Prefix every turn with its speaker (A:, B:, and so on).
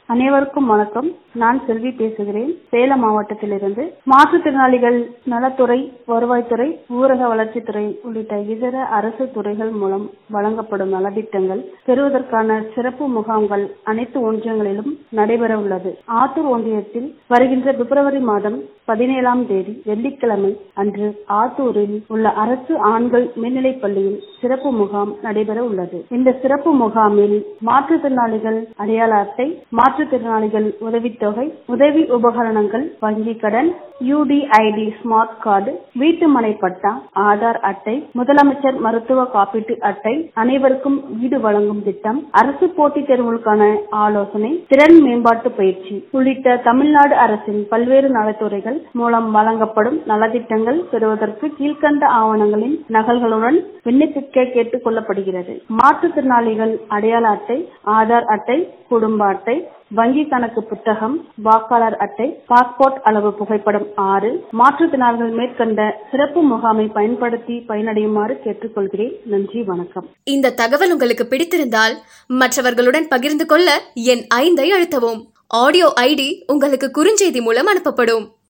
A: அனைவருக்கும் வணக்கம் நான் செல்வி பேசுகிறேன் சேலம் மாவட்டத்திலிருந்து மாற்றுத்திறனாளிகள் நலத்துறை வருவாய்த்துறை ஊரக வளர்ச்சித்துறை உள்ளிட்ட இதர அரசு துறைகள் மூலம் வழங்கப்படும் நலத்திட்டங்கள் பெறுவதற்கான சிறப்பு முகாம்கள் அனைத்து ஒன்றியங்களிலும் நடைபெற உள்ளது ஆத்தூர் ஒன்றியத்தில் வருகின்ற பிப்ரவரி மாதம் பதினேழாம் தேதி வெள்ளிக்கிழமை அன்று ஆத்தூரில் உள்ள அரசு ஆண்கள் மேல்நிலைப் பள்ளியில் சிறப்பு முகாம் நடைபெற உள்ளது இந்த சிறப்பு முகாமில் மாற்றுத்திறனாளிகள் அடையாள அட்டை மாற்றுத்திறனாளிகள் உதவித்தொகை உதவி உபகரணங்கள் வங்கி கடன் யூடிஐடி ஸ்மார்ட் கார்டு வீட்டு மனை பட்டா ஆதார் அட்டை முதலமைச்சர் மருத்துவ காப்பீட்டு அட்டை அனைவருக்கும் வீடு வழங்கும் திட்டம் அரசு போட்டித் தேர்வுகளுக்கான ஆலோசனை திறன் மேம்பாட்டு பயிற்சி உள்ளிட்ட தமிழ்நாடு அரசின் பல்வேறு நலத்துறைகள் மூலம் வழங்கப்படும் நலத்திட்டங்கள் பெறுவதற்கு கீழ்கண்ட ஆவணங்களின் நகல்களுடன் விண்ணப்பிக்க கேட்டுக் கொள்ளப்படுகிறது மாற்றுத்திறனாளிகள் அடையாள அட்டை ஆதார் அட்டை குடும்ப அட்டை வங்கி கணக்கு புத்தகம் வாக்காளர் அட்டை பாஸ்போர்ட் அளவு புகைப்படம் ஆறு மாற்றுத்திறனாளிகள் மேற்கண்ட சிறப்பு முகாமை பயன்படுத்தி பயனடையுமாறு கேட்டுக்கொள்கிறேன் நன்றி வணக்கம்
B: இந்த தகவல் உங்களுக்கு பிடித்திருந்தால் மற்றவர்களுடன் பகிர்ந்து கொள்ள என் ஐந்தை அழுத்தவும் ஆடியோ ஐடி உங்களுக்கு குறுஞ்செய்தி மூலம் அனுப்பப்படும்